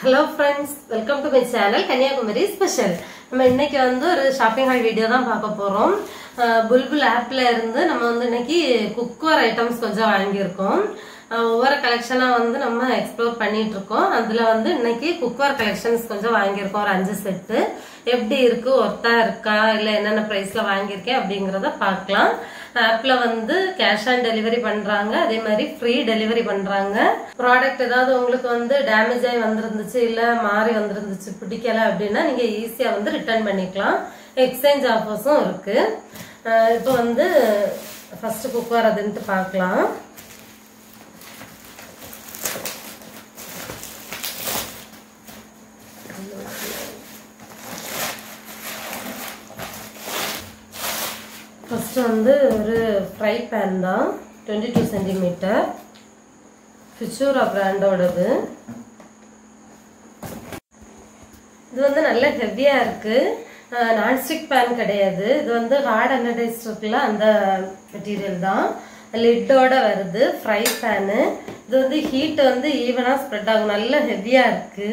hello friends welcome to my channel Kanyakumari special நம்ம இன்னைக்கு வந்து ஒரு ஷாப்பிங் ஹால் வீடியோ தான் பார்க்க போறோம் அஹ் புல்புல் ஆப்ல இருந்து நம்ம வந்து இன்னைக்கு குக்வேர் ஐட்டம்ஸ் கொஞ்சம் வாங்கியிருக்கோம் அஹ் ஒவ்வொரு கலெக்ஷனா வந்து நம்ம எக்ஸ்ப்ளோர் பண்ணிட்டு இருக்கோம் அதுல வந்து இன்னைக்கு குக்வேர் கலெக்ஷன்ஸ் கொஞ்சம் வாங்கியிருக்கோம் ஒரு அஞ்சு செட்டு எப்படி இருக்கு ஒர்த்தா இருக்கா இல்ல என்னென்ன பிரைஸ்ல வாங்கியிருக்கேன் அப்படிங்கறத பார்க்கலாம் ஆப்ல வந்து கேஷ் ஆன் டெலிவரி பண்றாங்க அதே மாதிரி ஃப்ரீ டெலிவரி பண்றாங்க ப்ராடக்ட் ஏதாவது உங்களுக்கு வந்து டேமேஜ் ஆகி வந்திருந்துச்சு இல்ல மாறி வந்திருந்துச்சு பிடிக்கல அப்படின்னா நீங்க ஈஸியா வந்து ரிட்டர்ன் பண்ணிக்கலாம் எக்ஸ்சேஞ்ச் ஆஃபர்ஸும் இருக்கு அஹ் இப்போ வந்து ஃபர்ஸ்ட் குக்கர் அதுன்ட்டு பார்க்கலாம் ஃபர்ஸ்ட் வந்து ஒரு ஃப்ரை பேன் தான் டுவெண்ட்டி டூ சென்டிமீட்டர் ஃபிச்சூரா பிராண்டோடது இது வந்து நல்ல ஹெவியா இருக்கு நான்ஸ்டிக் பேன் கிடையாது இது வந்து ஹார்ட் அனடைஸ்ட் இருக்குல்ல அந்த மெட்டீரியல் தான் லிட்டோட வருது ஃப்ரை பேனு இது வந்து ஹீட் வந்து ஈவனா ஸ்ப்ரெட் ஆகும் நல்ல ஹெவியா இருக்கு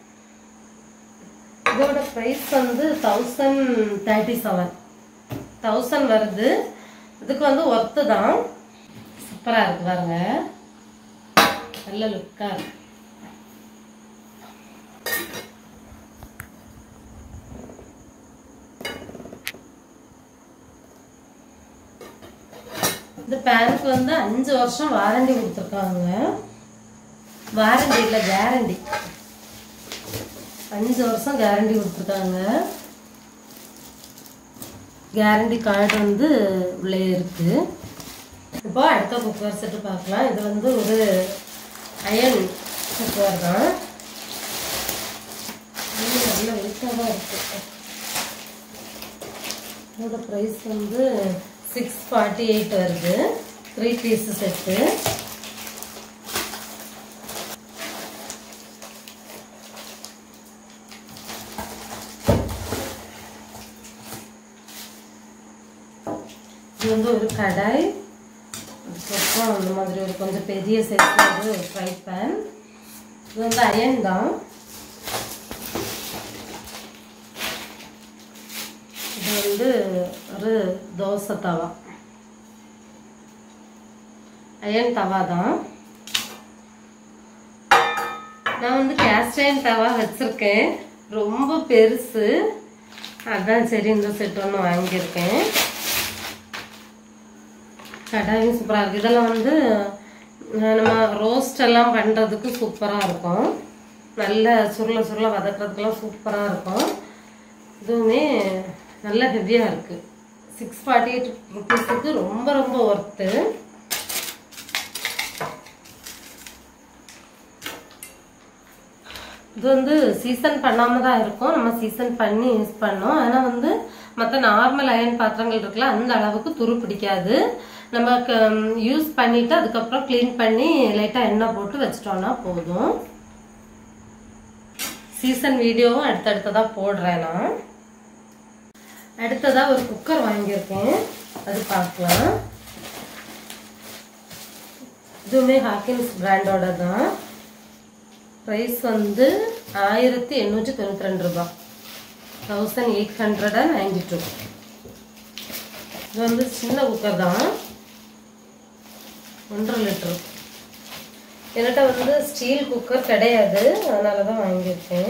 இதோட ப்ரைஸ் வந்து தௌசண்ட் தேர்ட்டி செவன் தௌசண்ட் வருது இதுக்கு வந்து ஒர்த்து தான் சூப்பரா இருக்கு பாருங்க நல்ல லுக்கா இருக்கு இந்த பேனுக்கு வந்து அஞ்சு வருஷம் வாரண்டி கொடுத்துருக்காங்க வாரண்டி இல்லை கேரண்டி அஞ்சு வருஷம் கேரண்டி கொடுத்துருக்காங்க கேரண்டி கார்டு வந்து உள்ளே இருக்கு இப்போ அடுத்த குக்கர் செட்டு பார்க்கலாம் இது வந்து ஒரு அயன் குக்கர் தான் இது நல்ல வெயிட்டாக தான் இருக்கு இதோட ப்ரைஸ் வந்து சிக்ஸ் ஃபார்ட்டி எயிட் வருது த்ரீ பீஸ் செட்டு இது வந்து ஒரு கடாய் அதுக்கப்புறம் அந்த மாதிரி ஒரு கொஞ்சம் பெரிய சைஸ்ல ஒரு ஃப்ரை பேன் இது வந்து அயன் தான் இது வந்து ஒரு தோசை தவா அயன் தவா தான் நான் வந்து கேஸ்ட் அயன் தவா வச்சிருக்கேன் ரொம்ப பெருசு அதான் சரி இந்த செட் ஒன்று வாங்கியிருக்கேன் கடாயும் சூப்பராக இருக்குது இதெல்லாம் வந்து அஹ், நம்ம ரோஸ்ட் எல்லாம் பண்ணுறதுக்கு சூப்பராக இருக்கும் நல்ல சுருள சுருள வதக்குறதுக்கெல்லாம் சூப்பராக இருக்கும் இதுவுமே நல்ல ஹெவியாக இருக்குது சிக்ஸ் ஃபார்ட்டி எயிட் ருபீஸுக்கு ரொம்ப ரொம்ப ஒர்த்து இது வந்து சீசன் பண்ணாம தான் இருக்கும் நம்ம சீசன் பண்ணி யூஸ் பண்ணோம் ஆனால் வந்து மற்ற நார்மல் அயன் பாத்திரங்கள் இருக்குல்ல அந்த அளவுக்கு துரு பிடிக்காது நமக்கு யூஸ் பண்ணிட்டு அதுக்கப்புறம் க்ளீன் பண்ணி லைட்டாக எண்ணெய் போட்டு வச்சிட்டோம்னா போதும் சீசன் வீடியோவும் அடுத்தடுத்ததாக போடுறேன் நான் அடுத்ததாக ஒரு குக்கர் வாங்கியிருக்கேன் அது பார்க்கலாம் இதுவுமே ஹாக்கின்ஸ் பிராண்டோட தான் ப்ரைஸ் வந்து ஆயிரத்தி எண்ணூற்றி தொண்ணூற்றி ரெண்டு ரூபாய் thousand eight hundred and ninety two இது வந்து சின்ன குக்கர் தான் ஒன்றரை லிட்டர் என்கிட்ட வந்து ஸ்டீல் குக்கர் கிடையாது அதனால தான் வாங்கியிருக்கேன்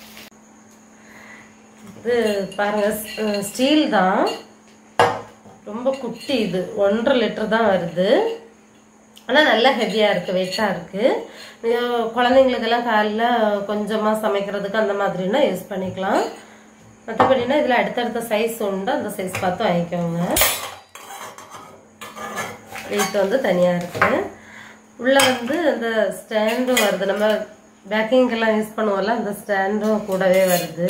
இது பாருங்க ஸ்டீல் தான் ரொம்ப குட்டி இது ஒன்றரை லிட்டர் தான் வருது ஆனால் நல்லா ஹெவியாக இருக்குது வெயிட்டாக இருக்குது குழந்தைங்களுக்கெல்லாம் காலைல கொஞ்சமாக சமைக்கிறதுக்கு அந்த மாதிரினா யூஸ் பண்ணிக்கலாம் மற்றபடினா இதில் அடுத்தடுத்த சைஸ் உண்டு அந்த சைஸ் பார்த்து வாங்கிக்கோங்க வெயிட் வந்து தனியாக இருக்குது உள்ளே வந்து அந்த ஸ்டாண்டும் வருது நம்ம பேக்கிங்கெல்லாம் யூஸ் பண்ணுவோம்ல அந்த ஸ்டாண்டும் கூடவே வருது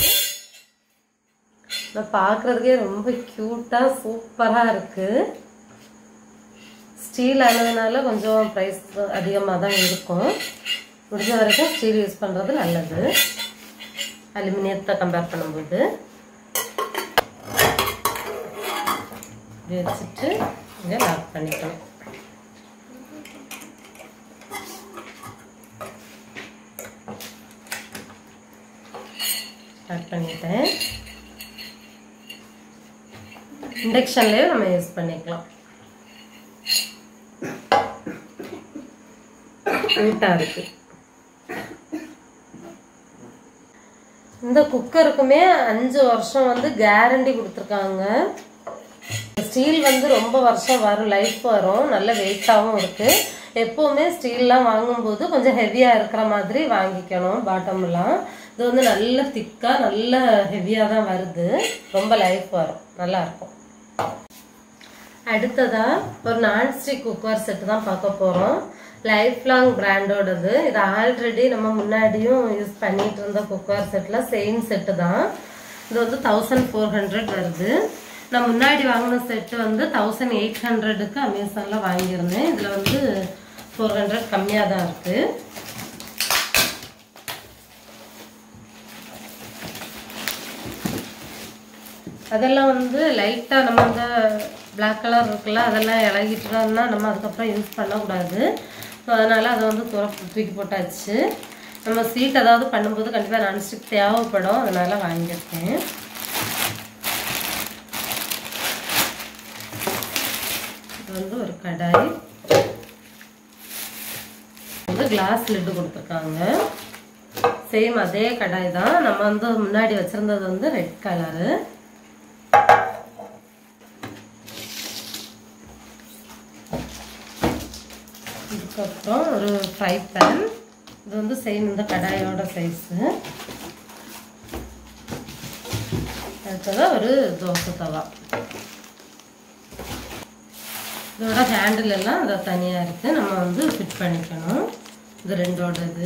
நான் பார்க்குறதுக்கே ரொம்ப க்யூட்டாக சூப்பராக இருக்குது ஸ்டீல் ஆனதுனால கொஞ்சம் ப்ரைஸ் அதிகமாக தான் இருக்கும் முடிஞ்ச வரைக்கும் ஸ்டீல் யூஸ் பண்ணுறது நல்லது அலுமினியத்தை கம்பேர் பண்ணும்போது இப்படி வச்சுட்டு இங்கே லாக் பண்ணிக்கணும் ஆட் பண்ணிட்டேன் இண்டக்ஷன்லேயே நம்ம யூஸ் பண்ணிக்கலாம் நீட்டாக இருக்கு இந்த குக்கருக்குமே அஞ்சு வருஷம் வந்து கேரண்டி கொடுத்துருக்காங்க ஸ்டீல் வந்து ரொம்ப வருஷம் வரும் லைஃப் வரும் நல்ல வெயிட்டாகவும் இருக்கு எப்பவுமே ஸ்டீல்லாம் வாங்கும்போது கொஞ்சம் ஹெவியாக இருக்கிற மாதிரி வாங்கிக்கணும் பாட்டம்லாம் இது வந்து நல்ல திக்காக நல்ல ஹெவியாக தான் வருது ரொம்ப லைஃப் வரும் நல்லா இருக்கும் அடுத்ததா ஒரு நான்ஸ்டிக் குக்கர் செட்டு தான் பார்க்க போகிறோம் லைஃப் லாங் பிராண்டோடது இது ஆல்ரெடி நம்ம முன்னாடியும் யூஸ் பண்ணிட்டு இருந்த குக்கர் செட்டில் சேம் செட்டு தான் இது வந்து தௌசண்ட் ஃபோர் ஹண்ட்ரட் வருது நான் முன்னாடி வாங்கின செட்டு வந்து தௌசண்ட் எயிட் ஹண்ட்ரடுக்கு அமேசானில் வாங்கியிருந்தேன் இதில் வந்து ஃபோர் ஹண்ட்ரட் கம்மியாக தான் இருக்குது அதெல்லாம் வந்து லைட்டாக நம்ம அந்த பிளாக் கலர் இருக்குல்ல அதெல்லாம் இலகிட்டுனா நம்ம அதுக்கப்புறம் யூஸ் பண்ணக்கூடாது ஸோ அதனால் அதை வந்து துற தூக்கி போட்டாச்சு நம்ம ஸ்வீட் ஏதாவது பண்ணும்போது கண்டிப்பாக நான்ஸ்டிக் தேவைப்படும் அதனால் வாங்கியிருக்கேன் இது வந்து ஒரு கடாய் வந்து கிளாஸ் லிட்டு கொடுத்துருக்காங்க சேம் அதே கடாய் தான் நம்ம வந்து முன்னாடி வச்சிருந்தது வந்து ரெட் கலரு இதுக்கப்புறம் ஒரு ஃப்ரை பேன் இது வந்து சேம் இந்த கடாயோட சைஸு அடுத்ததாக ஒரு தோசை தவா இதோட ஹேண்டில் எல்லாம் அதை தனியாக இருக்குது நம்ம வந்து ஃபிட் பண்ணிக்கணும் இது ரெண்டோட இது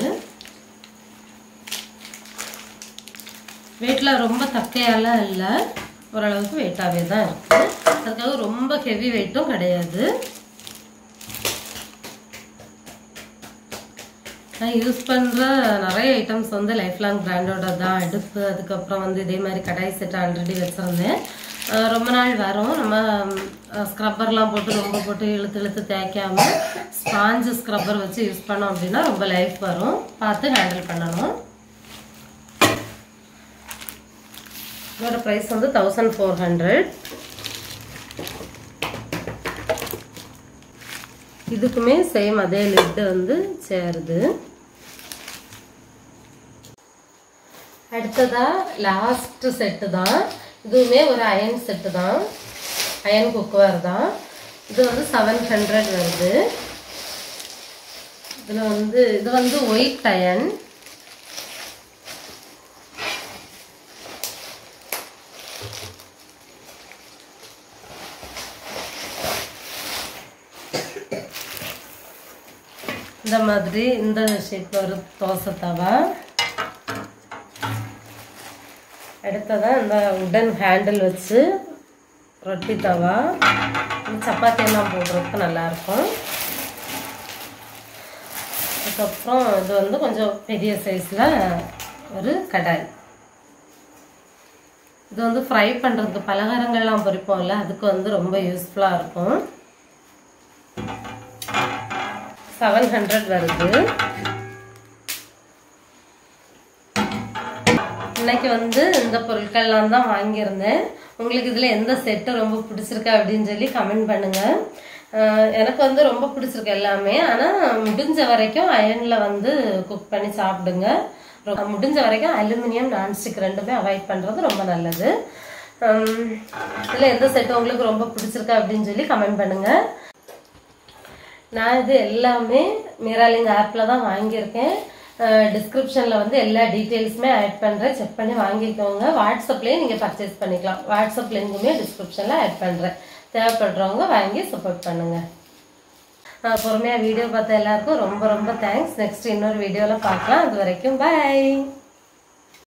வெயிட்டில் ரொம்ப தக்கையாலாம் இல்லை ஓரளவுக்கு வெயிட்டாகவே தான் இருக்குது அதுக்காக ரொம்ப ஹெவி வெயிட்டும் கிடையாது நான் யூஸ் பண்ணுற நிறைய ஐட்டம்ஸ் வந்து லைஃப் லாங் பிராண்டோட தான் அடுப்பு அதுக்கப்புறம் வந்து இதே மாதிரி கடாய் செட் ஆல்ரெடி வச்சுருந்தேன் அஹ் ரொம்ப நாள் வரும் நம்ம ஸ்க்ரப்பர்லாம் போட்டு ரொம்ப போட்டு இழுத்து இழுத்து தேய்க்காம ஸ்பாஞ்சு ஸ்க்ரப்பர் வச்சு யூஸ் பண்ணோம் அப்படின்னா ரொம்ப லைஃப் வரும் பார்த்து ஹேண்டில் பண்ணணும் இதோட ப்ரைஸ் வந்து தௌசண்ட் ஃபோர் ஹண்ட்ரட் இதுக்குமே சேம் அதே லிட்டு வந்து சேருது அடுத்ததா லாஸ்ட் செட்டு தான் இதுவுமே ஒரு அயன் செட்டு தான் அயன் குக்கர் தான் இது வந்து செவன் ஹண்ட்ரட் வருது இதில் வந்து இது வந்து ஒயிட் அயன் இந்த மாதிரி இந்த ஷேப் ஒரு தோசை தவா அடுத்ததா இந்த உடன் ஹேண்டில் வச்சு ரொட்டி தவா இந்த சப்பாத்தி எல்லாம் போடுறதுக்கு நல்லாயிருக்கும் அதுக்கப்புறம் இது வந்து கொஞ்சம் பெரிய சைஸில் ஒரு கடாய் இது வந்து ஃப்ரை பண்ணுறதுக்கு பலகாரங்கள்லாம் பொரிப்போம்ல அதுக்கு வந்து ரொம்ப யூஸ்ஃபுல்லாக இருக்கும் செவன் ஹண்ட்ரட் வருது இன்னைக்கு வந்து இந்த பொருட்கள்லாம் தான் வாங்கியிருந்தேன் உங்களுக்கு இதில் எந்த செட்டு ரொம்ப பிடிச்சிருக்கு அப்படின்னு சொல்லி கமெண்ட் பண்ணுங்க அஹ் எனக்கு வந்து ரொம்ப பிடிச்சிருக்கு எல்லாமே ஆனால் முடிஞ்ச வரைக்கும் அயனில் வந்து குக் பண்ணி சாப்பிடுங்க ரொ- முடிஞ்ச வரைக்கும் அலுமினியம் நான்ஸ்டிக் ரெண்டுமே அவாய்ட் பண்ணுறது ரொம்ப நல்லது இதில் எந்த செட்டு உங்களுக்கு ரொம்ப பிடிச்சிருக்கு அப்படின்னு சொல்லி கமெண்ட் பண்ணுங்க நான் இது எல்லாமே மிராலிங் ஆப்பில் தான் வாங்கியிருக்கேன் டிஸ்கிரிப்ஷனில் வந்து எல்லா டீட்டெயில்ஸுமே ஆட் பண்ணுறேன் செக் பண்ணி வாங்கிக்கோங்க வாட்ஸ்அப்லேயே நீங்கள் பர்ச்சேஸ் பண்ணிக்கலாம் வாட்ஸ்அப் லிங்க்குமே டிஸ்கிரிப்ஷனில் ஆட் பண்ணுறேன் தேவைப்படுறவங்க வாங்கி சப்போர்ட் பண்ணுங்கள் பொறுமையாக வீடியோ பார்த்த எல்லாருக்கும் ரொம்ப ரொம்ப தேங்க்ஸ் நெக்ஸ்ட் இன்னொரு வீடியோவில் பார்க்கலாம் அது வரைக்கும் பாய்